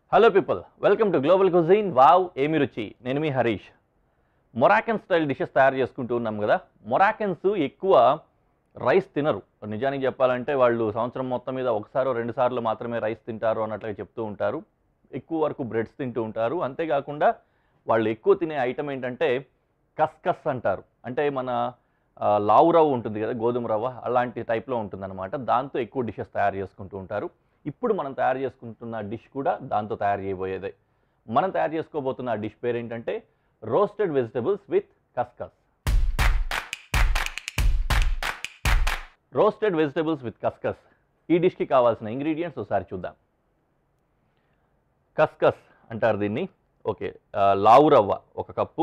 Hello people welcome to global cuisine wow ఏమి రుచి నేను మీ హరీష్ మొరాకన్ స్టైల్ డిషెస్ తయారు చేసుకుంటూ ఉన్నాం కదా మొరాకన్స్ ఎక్కువ రైస్ తినరు నిజానికి చెప్పాలంటే వాళ్ళు సంవత్సరం మొత్తం మీద ఒకసారో రెండు సార్లు మాత్రమే రైస్ తింటారు అన్నట్లుగా చెప్తూ ఉంటారు ఎక్కువ వరకు బ్రెడ్స్ తింటూ ఉంటారు అంతేకాకుండా వాళ్ళు ఎక్కువ తినే ఐటమ్ ఏంటంటే కస్కస్ అంటారు అంటే మన ఆ, లావు రవ్వ ఉంటుంది కదా గోధుమ రవ్వ అలాంటి టైప్లో ఉంటుందన్నమాట దాంతో ఎక్కువ డిషెస్ తయారు చేసుకుంటూ ఉంటారు ఇప్పుడు మనం తయారు చేసుకుంటున్న డిష్ కూడా దాంతో తయారు చేయబోయేదే మనం తయారు చేసుకోబోతున్న ఆ డిష్ పేరు ఏంటంటే roasted vegetables with couscous roasted vegetables with couscous ఈ డిష్కి కావాల్సిన ఇంగ్రీడియంట్స్ ఒకసారి చూద్దాం కస్కస్ అంటారు దీన్ని ఓకే ఆ, లావు రవ్వ ఒక కప్పు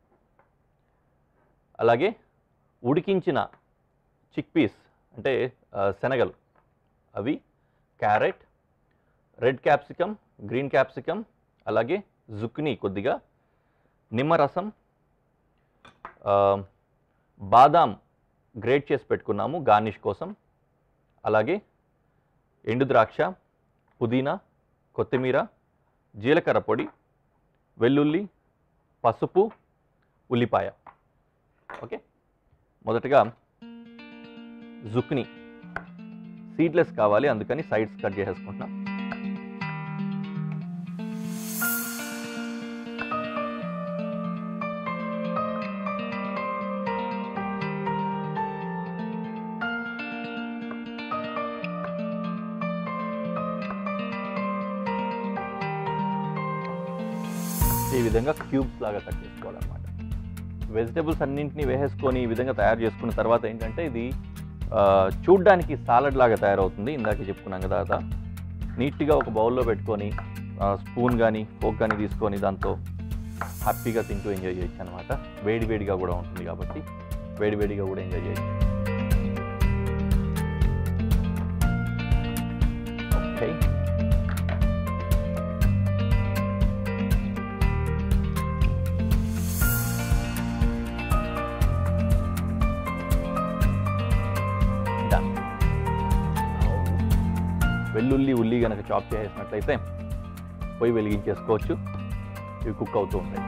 అలాగే ఉడికించిన చిక్ పీస్ అంటే ఆ, శనగలు అవి carrot red capsicum green capsicum అలాగే జుక్ని కొద్దిగా నిమ్మరసం ఆ, బాదాం గ్రేట్ చేసి పెట్టుకున్నాము గార్నిష్ కోసం అలాగే ఎండు ద్రాక్ష పుదీనా కొత్తిమీర జీలకర్ర పొడి వెల్లుల్లి పసుపు ఉల్లిపాయ ఓకే మొదటగా జుక్ని సీడ్లెస్ కావాలి అందుకని సైడ్స్ కట్ చేసేసుకుంటున్నాం ఈ విధంగా క్యూబ్స్ లాగా కట్ చేసుకోవాలన్నమాట వెజిటబుల్స్ అన్నింటినీ వేసేసుకొని ఈ విధంగా తయారు చేసుకున్న తర్వాత ఏంటంటే ఇది ఆ, చూడ్డానికి సాలడ్ లాగా తయారవుతుంది ఇందాక చెప్పుకున్నాం కదా అదా నీట్గా ఒక బౌల్లో పెట్టుకొని స్పూన్ కానీ ఫోక్ కానీ తీసుకొని దాంతో హ్యాపీగా తింటూ ఎంజాయ్ చేయొచ్చు అనమాట వేడి వేడిగా కూడా ఉంటుంది కాబట్టి వేడి వేడిగా కూడా ఎంజాయ్ చేయొచ్చు ఓకే డన్ వెల్లుల్లి ఉల్లి కనుక చాప్ చేసినట్లయితే పొయ్యి వెలిగించేసుకోవచ్చు ఇవి కుక్ అవుతూ ఉంటాయి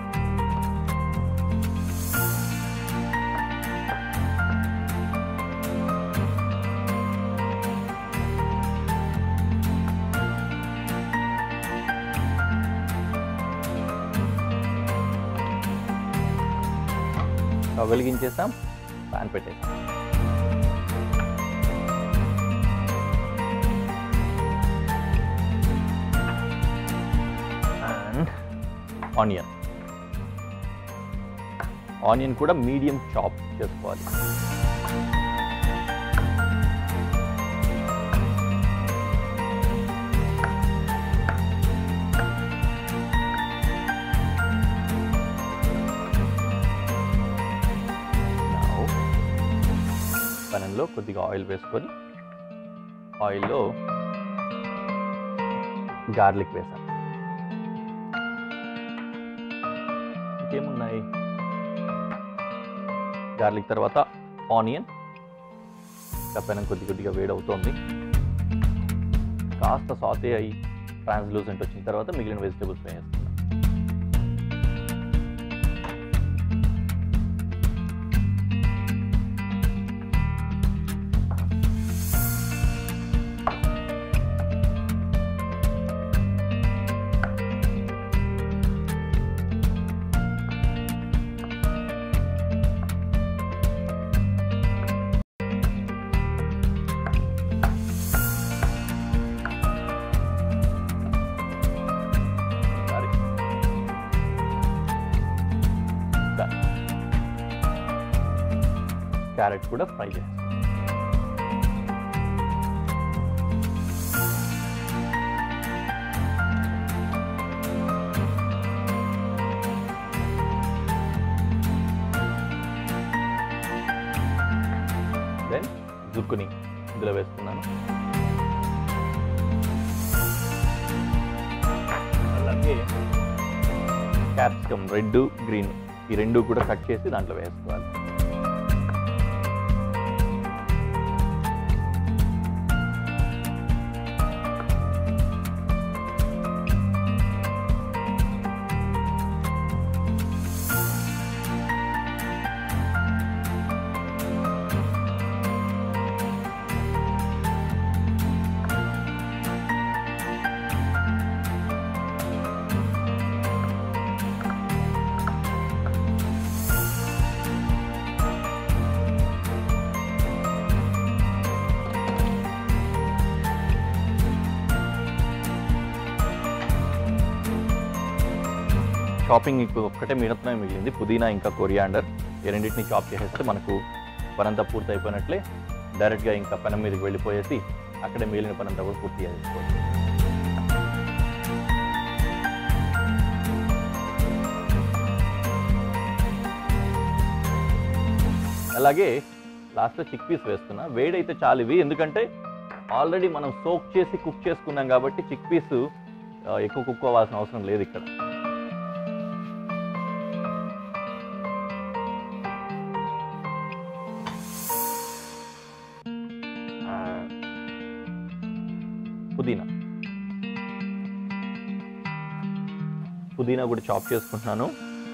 స్టవ్ వెలిగించేసాం ప్యాన్ పెట్టేసాం అండ్ ఆనియన్ ఆనియన్ కూడా మీడియం చాప్ చేసుకోవాలి Now, పెనంలో కొద్దిగా ఆయిల్ వేసుకొని ఆయిల్లో గార్లిక్ వేసాం ఇంకేమున్నాయి గార్లిక్ తర్వాత ఆనియన్ పెనం కొద్ది కొద్దిగా వేడవుతోంది కాస్త సాతే అయ్యి ట్రాన్స్లూసెంట్ వచ్చిన తర్వాత మిగిలిన వెజిటేబుల్స్ వేసేస్తున్నాం ఒకసారి Done. క్యారెట్ కూడా ఫ్రై చేస్తాం దెన్ జుక్కుని ఇందులో వేస్తున్నాను అలాగే క్యాప్సికమ్ రెడ్ గ్రీన్ ఈ రెండు కూడా కట్ చేసి దాంట్లో వేసుకోవాలి చాపింగ్ ఇంకో ఒక్కటే మిగతానే మిగిలింది పుదీనా ఇంకా కొరియాండర్ ఈ రెండింటిని చాప్ చేసేస్తే మనకు పనంతా పూర్తి అయిపోయినట్లే డైరెక్ట్గా ఇంకా పెనం మీదకి వెళ్ళిపోయేసి అక్కడే మిగిలిన పనంతా కూడా పూర్తి చేసుకోవచ్చు అలాగే లాస్ట్లో చిక్ పీస్ వేస్తున్నా వేడైతే చాలు ఇవి ఎందుకంటే ఆల్రెడీ మనం సోక్ చేసి కుక్ చేసుకున్నాం కాబట్టి చిక్ పీస్ ఎక్కువ కుక్ అవ్వాల్సిన అవసరం లేదు ఇక్కడ ఆ, పుదీనా పుదీనా కూడా చాప్ చేసుకుంటున్నాను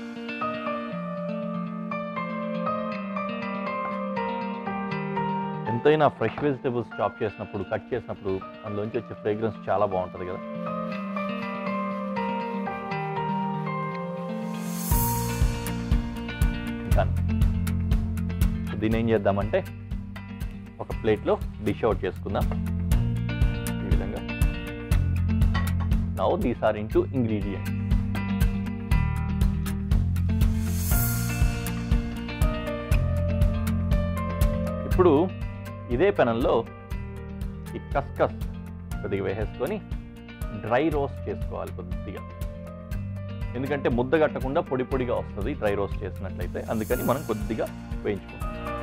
ఎంతైనా ఫ్రెష్ వెజిటేబుల్స్ చాప్ చేసినప్పుడు కట్ చేసినప్పుడు అందులోంచి వచ్చే ఫ్రేగ్రెన్స్ చాలా బాగుంటుంది కదా ఇంకా దీన్ని ఏం చేద్దామంటే ఒక ప్లేట్లో డిష్ అవుట్ చేసుకుందాం ఈ విధంగా now these are into ingredient ఇప్పుడు ఇదే పెనంలో ఈ కస్కస్ కొద్దిగా వేసేసుకొని డ్రై రోస్ట్ చేసుకోవాలి కొద్దిగా ఎందుకంటే ముద్ద కట్టకుండా పొడి పొడిగా వస్తుంది డ్రై రోస్ట్ చేసినట్లయితే అందుకని మనం కొద్దిగా వేయించుకుంటాం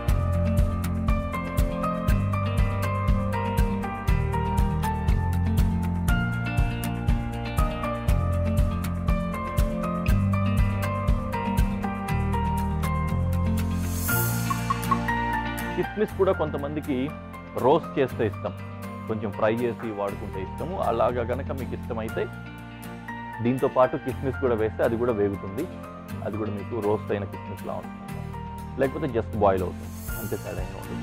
కిస్మిస్ కూడా కొంతమందికి రోస్ట్ చేస్తే ఇష్టం కొంచెం ఫ్రై చేసి వాడుకుంటే ఇష్టము అలాగా కనుక మీకు ఇష్టమైతే దీంతో పాటు కిస్మిస్ కూడా వేస్తే అది కూడా వేగుతుంది అది కూడా మీకు రోస్ట్ అయిన కిస్మిస్ లా ఉంటుంది లేకపోతే జస్ట్ బాయిల్ అవుతుంది అంతే తేడా ఏం ఉండదు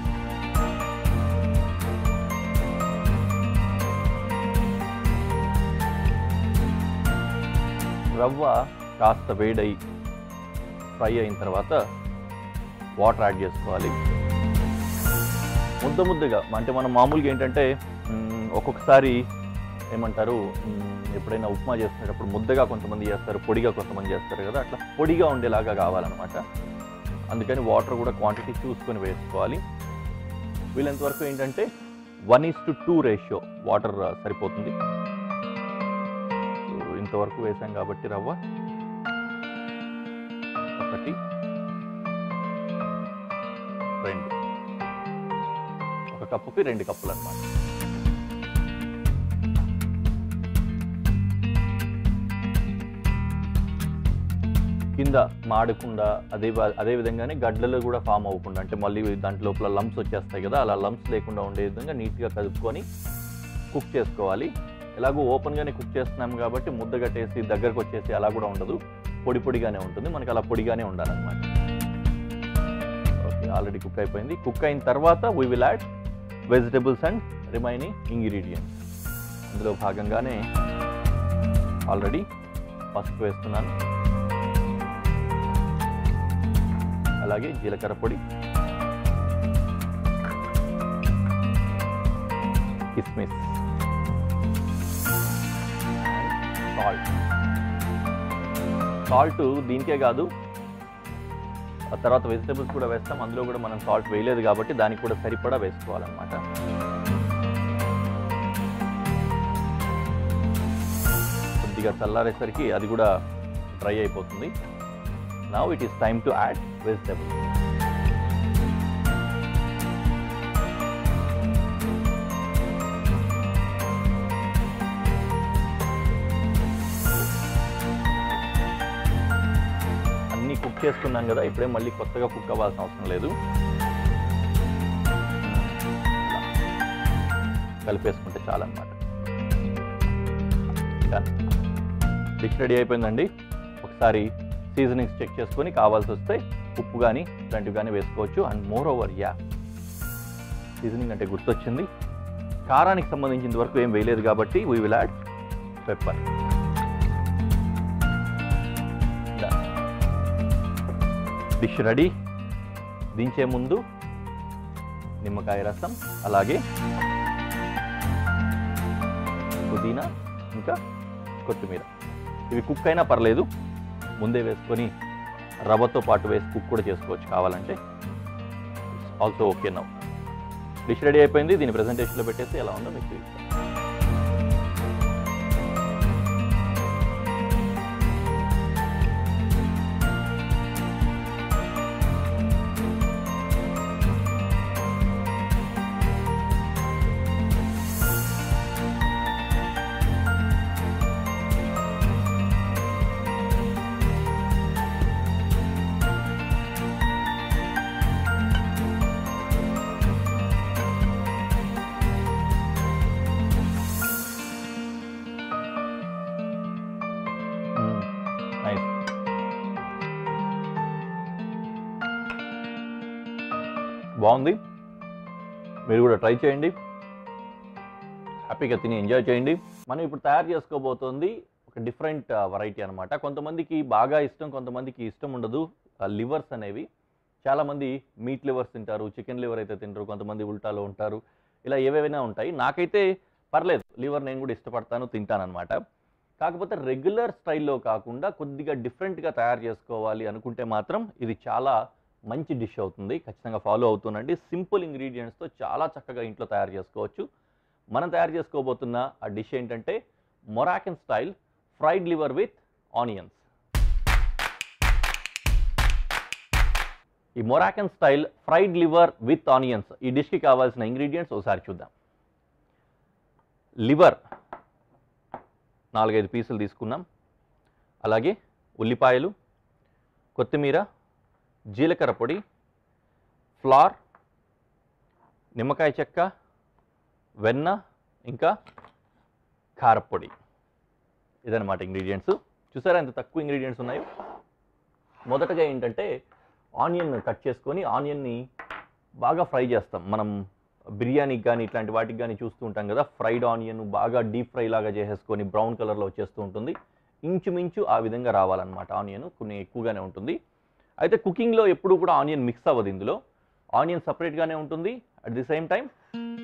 రవ్వ కాస్త వేడై ఫ్రై అయిన తర్వాత వాటర్ యాడ్ చేసుకోవాలి ముద్ద ముద్దగా అంటే మనం మామూలుగా ఏంటంటే మ్, ఒక్కొక్కసారి ఏమంటారు మ్, ఎప్పుడైనా ఉప్మా చేస్తున్నప్పుడు ముద్దగా కొంతమంది చేస్తారు పొడిగా కొంతమంది చేస్తారు కదా అట్లా పొడిగా ఉండేలాగా కావాలన్నమాట అందుకని వాటర్ కూడా క్వాంటిటీ చూసుకొని వేసుకోవాలి వీళ్ళంత వరకు ఏంటంటే one is to two ratio water సరిపోతుంది సో ఇంతవరకు వేసాం కాబట్టి రవ్వ ఒకటి రెండు ఒక కప్పుకి రెండు కప్పులు అన్నమాట కింద మాడకుండా అదే వా- అదే విధంగానే గడ్డలు కూడా ఫామ్ అవ్వకుండా అంటే మళ్ళీ దాంట్లో లోపల లంప్స్ వచ్చేస్తాయి కదా అలా లంప్స్ లేకుండా ఉండే విధంగా నీట్గా కలుపుకొని కుక్ చేసుకోవాలి ఎలాగో ఓపెన్గానే కుక్ చేస్తున్నాం కాబట్టి ముద్ద కట్టేసి దగ్గరకు వచ్చేసి అలా కూడా ఉండదు పొడి పొడిగానే ఉంటుంది మనకి అలా పొడిగానే ఉండాలన్నమాట ఓకే ఆల్రెడీ కుక్ అయిపోయింది కుక్ అయిన తర్వాత we will add vegetables and remaining ingredients అందులో భాగంగానే ఆల్రెడీ పసుపు వేస్తున్నాను అలాగే జీలకర్ర పొడి కిస్మిస్ సాల్ట్ సాల్ట్ దీనికే కాదు ఆ తర్వాత వెజిటబుల్స్ కూడా వేస్తాం అందులో కూడా మనం సాల్ట్ వేయలేదు కాబట్టి దానికి కూడా సరిపడా వేసుకోవాలన్నమాట కొద్దిగా చల్లారేసరికి అది కూడా డ్రై అయిపోతుంది now it is time to add vegetables అన్నీ కుక్ చేసుకున్నాం కదా ఇప్పుడే మళ్ళీ కొత్తగా కుక్ అవ్వాల్సిన అవసరం లేదు కలిపేసుకుంటే చాలన్నమాట డిష్ రెడీ అయిపోయిందండి ఒకసారి సీజనింగ్స్ చెక్ చేసుకొని కావాల్సి వస్తే ఉప్పు కానీ ఇలాంటివి కానీ వేసుకోవచ్చు and moreover yeah seasoning అంటే గుర్తొచ్చింది కారానికి సంబంధించిన వరకు ఏం వేయలేదు కాబట్టి we will add pepper dish ready దించే ముందు నిమ్మకాయ రసం అలాగే పుదీనా ఇంకా కొత్తిమీర ఇవి కుక్ అయినా పర్లేదు ముందే వేసుకొని రవ్వతో పాటు వేసి కుక్ కూడా చేసుకోవచ్చు కావాలంటే also okay now dish ready అయిపోయింది దీని ప్రెజెంటేషన్లో పెట్టేసి ఎలా ఉందో మీకు చూపిస్తాను నైస్ బాగుంది మీరు కూడా ట్రై చేయండి హ్యాపీగా తిని ఎంజాయ్ చేయండి మనం ఇప్పుడు తయారు చేసుకోబోతోంది ఒక డిఫరెంట్ వెరైటీ అనమాట కొంతమందికి బాగా ఇష్టం కొంతమందికి ఇష్టం ఉండదు లివర్స్ అనేవి చాలామంది మీట్ లివర్స్ తింటారు చికెన్ లివర్ అయితే తింటారు కొంతమంది ఉల్టాలో ఉంటారు ఇలా ఏవేవైనా ఉంటాయి నాకైతే పర్లేదు లివర్ నేను కూడా ఇష్టపడతాను తింటానన్నమాట కాకపోతే రెగ్యులర్ స్టైల్లో కాకుండా కొద్దిగా డిఫరెంట్గా తయారు చేసుకోవాలి అనుకుంటే మాత్రం ఇది చాలా మంచి డిష్ అవుతుంది ఖచ్చితంగా ఫాలో అవుతుందండి సింపుల్ ఇంగ్రీడియంట్స్తో చాలా చక్కగా ఇంట్లో తయారు చేసుకోవచ్చు మనం తయారు చేసుకోబోతున్న ఆ డిష్ ఏంటంటే Moroccan style fried liver with onions ఈ Moroccan style fried liver with onions ఈ డిష్కి కావాల్సిన ఇంగ్రీడియంట్స్ ఒకసారి చూద్దాం లివర్ నాలుగైదు పీసులు తీసుకున్నాం అలాగే ఉల్లిపాయలు కొత్తిమీర జీలకర్ర పొడి ఫ్లార్ నిమ్మకాయ చెక్క వెన్న ఇంకా కారపొడి ఇదన్నమాట ఇంగ్రీడియంట్స్ చూసారా ఎంత తక్కువ ఇంగ్రీడియంట్స్ ఉన్నాయో మొదటగా ఏంటంటే ఆనియన్ కట్ చేసుకొని ఆనియన్ని బాగా ఫ్రై చేస్తాం మనం బిర్యానీకి కానీ ఇట్లాంటి వాటికి కానీ చూస్తూ ఉంటాం కదా ఫ్రైడ్ ఆనియన్ బాగా డీప్ ఫ్రై లాగా చేసేసుకొని బ్రౌన్ కలర్లో వచ్చేస్తూ ఉంటుంది ఇంచుమించు ఆ విధంగా రావాలన్నమాట ఆనియన్ కొన్ని ఎక్కువగానే ఉంటుంది అయితే కుకింగ్లో ఎప్పుడు కూడా ఆనియన్ మిక్స్ అవ్వదు ఇందులో ఆనియన్ సపరేట్గానే ఉంటుంది at the same time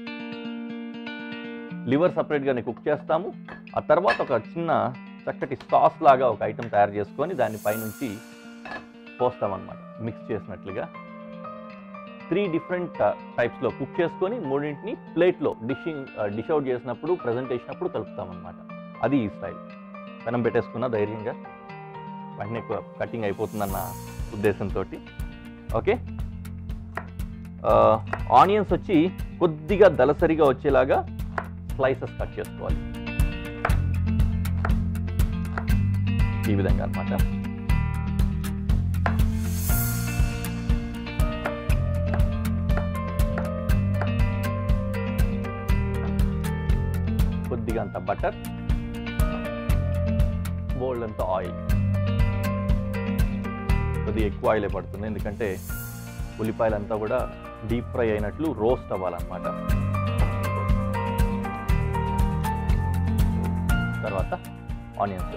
liver సపరేట్గానే కుక్ చేస్తాము ఆ తర్వాత ఒక చిన్న చక్కటి సాస్ లాగా ఒక ఐటెం తయారు చేసుకొని దాని పైనుంచి పోస్తామన్నమాట మిక్స్ చేసినట్లుగా త్రీ డిఫరెంట్ టైప్స్లో కుక్ చేసుకొని మూడింటిని ప్లేట్లో డిషింగ్ డిష్ అవుట్ చేసినప్పుడు ప్రజెంటేషన్ అప్పుడు కలుపుతామన్నమాట అది ఈ స్టైల్ పెనం పెట్టేసుకున్న ధైర్యంగా వెంటనే కటింగ్ అయిపోతుందన్న ఉద్దేశంతో ఓకే ఆనియన్స్ వచ్చి కొద్దిగా దలసరిగా వచ్చేలాగా స్లైసెస్ కట్ చేసుకోవాలి ఈ విధంగా అన్నమాట కొద్దిగా అంత బటర్ బోల్డ్ అంత ఆయిల్ కొద్దిగా ఎక్కువ ఆయిలే పడుతుంది ఎందుకంటే ఉల్లిపాయలంతా కూడా డీప్ ఫ్రై అయినట్లు రోస్ట్ అవ్వాలన్నమాట తర్వాత ఆనియన్స్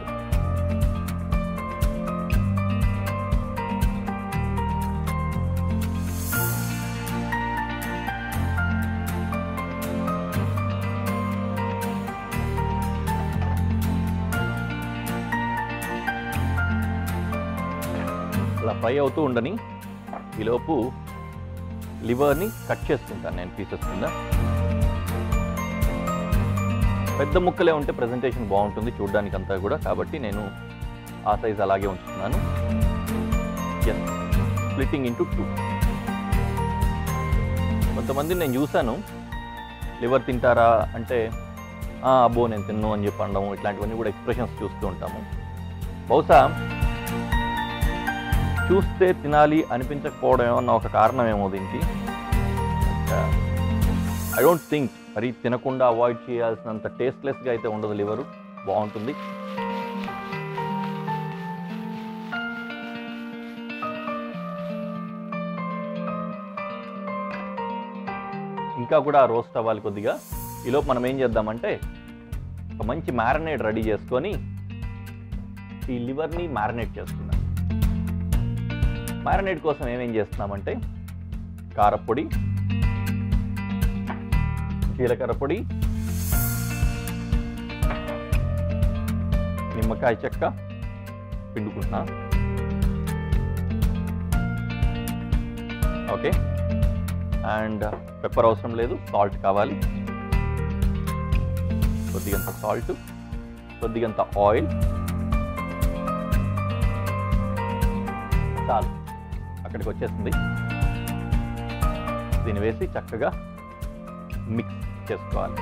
అలా ఫ్రై అవుతూ ఉండని ఈలోపు లివర్ని కట్ చేసుకుంటాను నేను పీసెస్ కింద పెద్ద ముక్కలే ఉంటే ప్రజెంటేషన్ బాగుంటుంది చూడడానికి అంతా కూడా కాబట్టి నేను ఆ సైజ్ అలాగే ఉంచుతున్నాను ఎస్ స్ప్లిట్టింగ్ ఇంటూ టూ కొంతమంది నేను చూశాను లివర్ తింటారా అంటే "ఆ, అబ్బో నేను తిన్ను అని చెప్పి అనడం ఇట్లాంటివన్నీ కూడా ఎక్స్ప్రెషన్స్ చూస్తూ ఉంటాము బహుశా చూస్తే తినాలి అనిపించకపోవడం ఏమన్నా ఒక కారణం ఏమో దీనికి ఐ డోంట్ థింక్ మరి తినకుండా అవాయిడ్ చేయాల్సినంత టేస్ట్లెస్గా అయితే ఉండదు లివరు బాగుంటుంది ఇంకా కూడా రోస్ట్ అవ్వాలి కొద్దిగా ఈలోపు మనం ఏం చేద్దామంటే ఒక మంచి మ్యారినేట్ రెడీ చేసుకొని ఈ లివర్ని మ్యారినేట్ చేసుకుందాం మ్యారినేట్ కోసం ఏమేం చేస్తున్నామంటే కారపొడి జీలకర్ర పొడి నిమ్మకాయ చెక్క పిండుకుంటున్నా ఓకే అండ్ పెప్పర్ అవసరం లేదు సాల్ట్ కావాలి కొద్దిగంత సాల్ట్ కొద్దిగంత ఆయిల్ చాలు అక్కడికి వచ్చేసింది దీన్ని వేసి చక్కగా మిక్స్ చేసుకోవాలి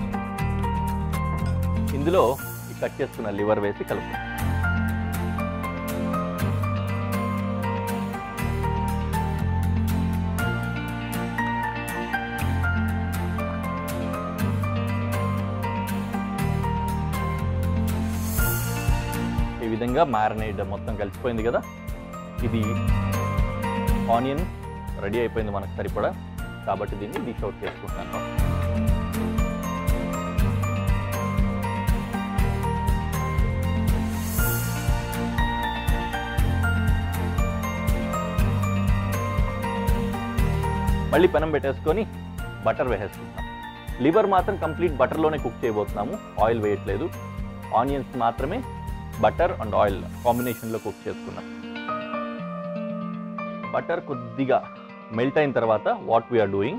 ఇందులో ఈ కట్ చేసుకున్న లివర్ వేసి కలుపు ఈ విధంగా మ్యారినేట్ మొత్తం కలిసిపోయింది కదా ఇది ఆనియన్ రెడీ అయిపోయింది మనకు సరిపడా కాబట్టి దీన్ని డిష్ అవుట్ చేసుకుంటున్నాను మళ్ళీ పెనం పెట్టేసుకొని బటర్ వేసేసుకుంటాం లివర్ మాత్రం కంప్లీట్ బటర్లోనే కుక్ చేయబోతున్నాము ఆయిల్ వేయట్లేదు ఆనియన్స్ మాత్రమే బటర్ అండ్ ఆయిల్ కాంబినేషన్లో కుక్ చేసుకున్నాం బటర్ కొద్దిగా మెల్ట్ అయిన తర్వాత వాట్ వీఆర్ డూయింగ్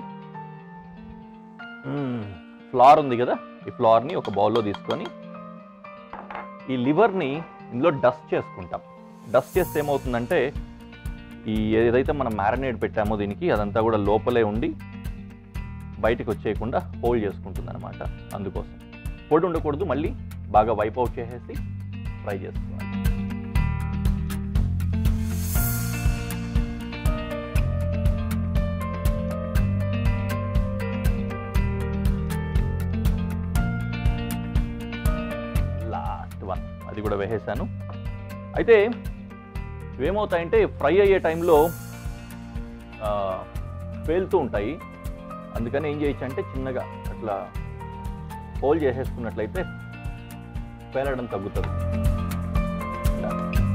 ఫ్లార్ ఉంది కదా ఈ ఫ్లార్ని ఒక బౌల్లో తీసుకొని ఈ లివర్ని ఇందులో డస్ట్ చేసుకుంటాం డస్ట్ చేస్తే ఏమవుతుందంటే ఈ ఏదైతే మనం మ్యారినేట్ పెట్టామో దీనికి అదంతా కూడా లోపలే ఉండి బయటకు వచ్చేయకుండా హోల్డ్ చేసుకుంటుంది అనమాట అందుకోసం పొడి ఉండకూడదు మళ్ళీ బాగా వైప్ అవుట్ చేసేసి ఫ్రై చేసుకోవాలి లాస్ట్ వన్ అది కూడా వేసేసాను అయితే ఇవేమవుతాయంటే ఫ్రై అయ్యే టైంలో ఆ, పేలుతూ ఉంటాయి అందుకని ఏం చేయొచ్చు అంటే చిన్నగా అట్లా హోల్ చేసేసుకున్నట్లయితే పేలడం తగ్గుతుంది ఇలా.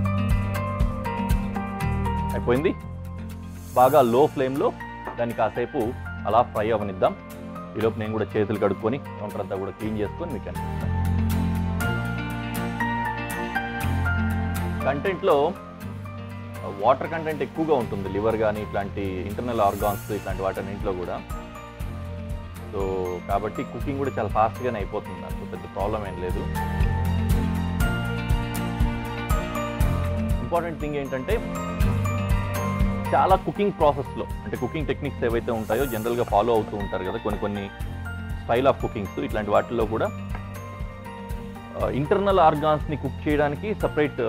అయిపోయింది బాగా లో ఫ్లేమ్లో దాన్ని కాసేపు అలా ఫ్రై అవనిద్దాం ఈలోపు నేను కూడా చేతులు కడుక్కొని కౌంటర్ అంతా కూడా క్లీన్ చేసుకొని మీకు అనిపిస్తాను కంటెంట్లో వాటర్ కంటెంట్ ఎక్కువగా ఉంటుంది లివర్ కానీ ఇట్లాంటి ఇంటర్నల్ ఆర్గాన్స్ ఇట్లాంటి వాటన్నింటిలో కూడా సో కాబట్టి కుకింగ్ కూడా చాలా ఫాస్ట్గానే అయిపోతుంది నాకు పెద్ద ప్రాబ్లం ఏం లేదు ఇంపార్టెంట్ థింగ్ ఏంటంటే చాలా కుకింగ్ ప్రాసెస్లో అంటే కుకింగ్ టెక్నిక్స్ ఏవైతే ఉంటాయో జనరల్గా ఫాలో అవుతూ ఉంటారు కదా కొన్ని కొన్ని స్టైల్ ఆఫ్ కుకింగ్స్ ఇట్లాంటి వాటిల్లో కూడా ఇంటర్నల్ ఆర్గాన్స్ని కుక్ చేయడానికి సపరేట్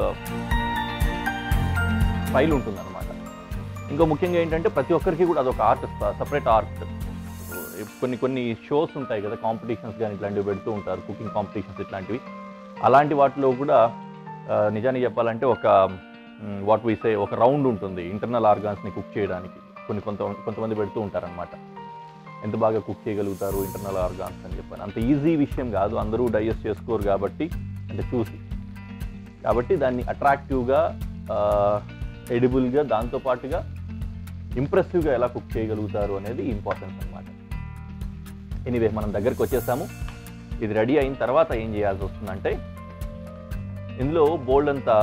స్టైల్ ఉంటుందన్నమాట ఇంకో ముఖ్యంగా ఏంటంటే ప్రతి ఒక్కరికి కూడా అదొక ఆర్ట్ సపరేట్ ఆర్ట్ కొన్ని కొన్ని షోస్ ఉంటాయి కదా కాంపిటీషన్స్ కానీ ఇట్లాంటివి పెడుతూ ఉంటారు కుకింగ్ కాంపిటీషన్స్ ఇట్లాంటివి అలాంటి వాటిలో కూడా ఆ, నిజానికి చెప్పాలంటే ఒక వాట్ వీసే ఒక రౌండ్ ఉంటుంది ఇంటర్నల్ ఆర్గాన్స్ని కుక్ చేయడానికి కొన్ని కొంత కొంతమంది పెడుతూ ఉంటారనమాట ఎంత బాగా కుక్ చేయగలుగుతారు ఇంటర్నల్ ఆర్గాన్స్ అని చెప్పాను అంత ఈజీ విషయం కాదు అందరూ డైజెస్ట్ చేసుకోరు కాబట్టి అంటే చూసి కాబట్టి దాన్ని అట్రాక్టివ్గా ఎడిబుల్గా దాంతోపాటుగా ఇంప్రెసివ్గా ఎలా కుక్ చేయగలుగుతారు అనేది ఇంపార్టెన్స్ అనమాట ఎనీవే మనం దగ్గరికి వచ్చేసాము ఇది రెడీ అయిన తర్వాత ఏం చేయాల్సి వస్తుందంటే ఇందులో బోల్డ్ అంతా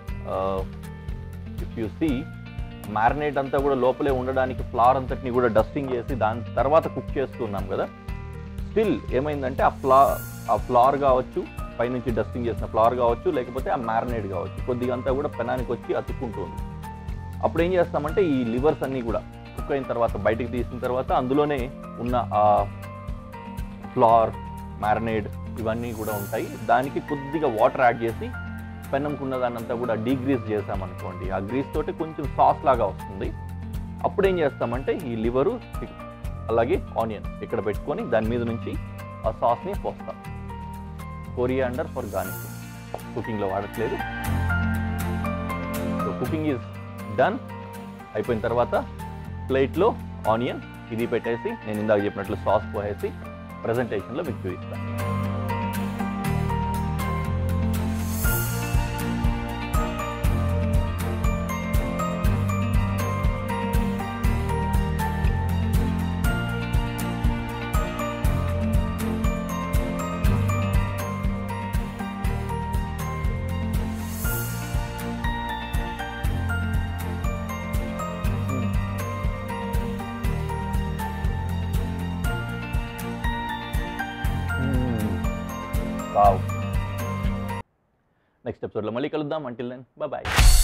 ఇఫ్ యూ సీ మ్యారినేట్ అంతా కూడా లోపలే ఉండడానికి ఫ్లవర్ అంతటిని కూడా డస్టింగ్ చేసి దాని తర్వాత కుక్ చేస్తున్నాం కదా స్టిల్ ఏమైందంటే ఆ ఫ్లా ఆ ఫ్లవర్ కావచ్చు పైనుంచి డస్టింగ్ చేసిన ఫ్లవర్ కావచ్చు లేకపోతే ఆ మ్యారినేట్ కావచ్చు కొద్దిగా అంతా కూడా పెనానికి వచ్చి అతుక్కుంటుంది అప్పుడు ఏం చేస్తామంటే ఈ లివర్స్ అన్నీ కూడా కుక్ అయిన తర్వాత బయటికి తీసిన తర్వాత అందులోనే ఉన్న ఆ ఫ్లవర్ మ్యారినేడ్ ఇవన్నీ కూడా ఉంటాయి దానికి కొద్దిగా వాటర్ యాడ్ చేసి పెనంకున్న దాన్నంతా కూడా డీగ్రీస్ చేసామనుకోండి ఆ గ్రీస్ తోటి కొంచెం సాస్ లాగా వస్తుంది అప్పుడు ఏం చేస్తామంటే ఈ లివరు అలాగే ఆనియన్ ఇక్కడ పెట్టుకొని దాని మీద నుంచి ఆ సాస్ని పోస్తాం కొరియాండర్ ఫర్ గార్నిష్ కుకింగ్లో వాడట్లేదు సో కుకింగ్ ఈజ్ డన్ అయిపోయిన తర్వాత ప్లేట్లో ఆనియన్ ఇది పెట్టేసి నేను ఇందాక చెప్పినట్లు సాస్ పోసేసి ప్రజెంటేషన్లో మీకు చూపిస్తాను వావ్ నెక్స్ట్ ఎపిసోడ్లో మళ్ళీ కలుద్దాం అంటిల్ దెన్ బాయ్